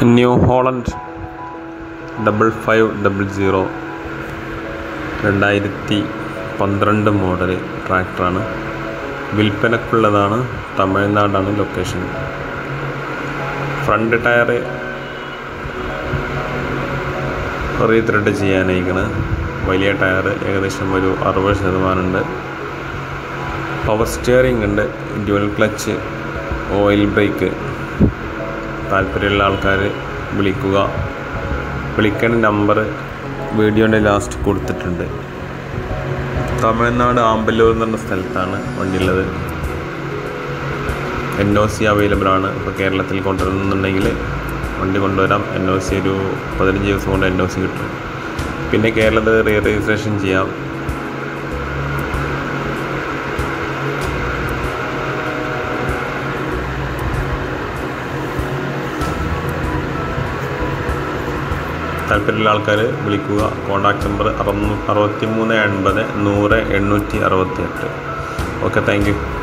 new Holland double five double zero രണ്ടായിരത്തി പന്ത്രണ്ട് model ട്രാക്ടറാണ് വിൽപ്പനക്കുള്ളതാണ് തമിഴ്നാടാണ് ലൊക്കേഷൻ ഫ്രണ്ട് ടയർ റീത്രെഡ് ചെയ്യാനായിക്കണ് വലിയ ടയർ ഏകദേശം ഒരു അറുപത് ശതമാനമുണ്ട് പവർ സ്റ്റിയറിംഗ് ഉണ്ട് ഡ്യുവൽ ക്ലച്ച് ഓയിൽ ബ്രേക്ക് താല്പര്യമുള്ള ആൾക്കാർ വിളിക്കുക വിളിക്കേണ്ട നമ്പർ വീഡിയോൻ്റെ ലാസ്റ്റ് കൊടുത്തിട്ടുണ്ട് തമിഴ്നാട് ആമ്പല്ലൂർ എന്ന് പറഞ്ഞ സ്ഥലത്താണ് വണ്ടിയുള്ളത് എൻ ഒ സി അവൈലബിൾ ആണ് ഇപ്പോൾ കേരളത്തിൽ കൊണ്ടുവരുന്നുണ്ടെങ്കിൽ വണ്ടി കൊണ്ടുവരാം എൻ ഒ സി ഒരു പതിനഞ്ച് ദിവസം കൊണ്ട് എൻ ഒ സി കിട്ടും പിന്നെ കേരളത്തിൽ റീ രജിസ്ട്രേഷൻ ചെയ്യാം താല്പര്യമുള്ള ആൾക്കാർ വിളിക്കുക കോൺടാക്ട് നമ്പർ അറുന്നൂ അറുപത്തി മൂന്ന് എൺപത് നൂറ് എണ്ണൂറ്റി അറുപത്തി എട്ട് ഓക്കെ താങ്ക് യു